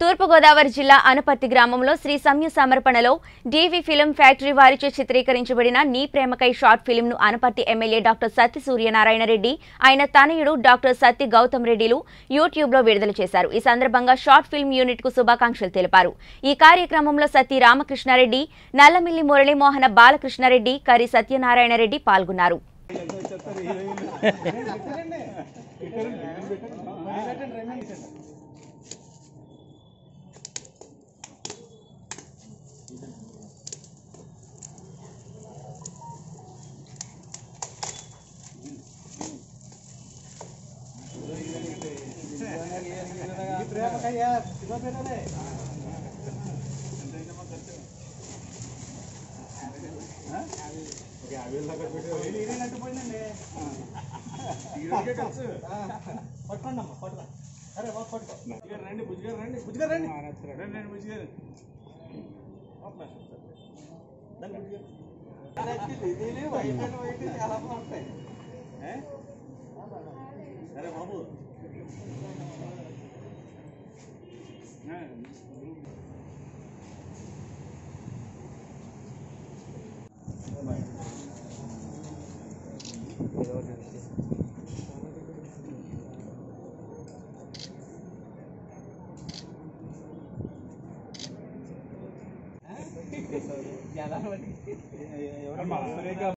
తూర్పుగోదావరి జిల్లా అనపర్తి గ్రామంలో శ్రీ సంయు సమర్పణలో డీవీ ఫిలిం ఫ్యాక్టరీ వారిచే చిత్రీకరించబడిన నీ ప్రేమకై షార్ట్ ఫిల్మ్ను అనపర్తి ఎమ్మెల్యే డాక్టర్ సత్తి సూర్యనారాయణ రెడ్డి ఆయన తనయుడు డాక్టర్ సత్తి గౌతమ్ రెడ్డిలు యూట్యూబ్లో విడుదల చేశారు ఈ సందర్భంగా షార్ట్ ఫిల్మ్ యూనిట్కు శుభాకాంక్షలు తెలిపారు ఈ కార్యక్రమంలో సత్తి రామకృష్ణారెడ్డి నల్లమిల్లి మురళీమోహన బాలకృష్ణారెడ్డి కరి సత్యనారాయణ రెడ్డి పాల్గొన్నారు రండి బుజ్జిగారు రండి బుజ్జిగారు రండి రండి రండి బుజ్జిగారు సరే బాబు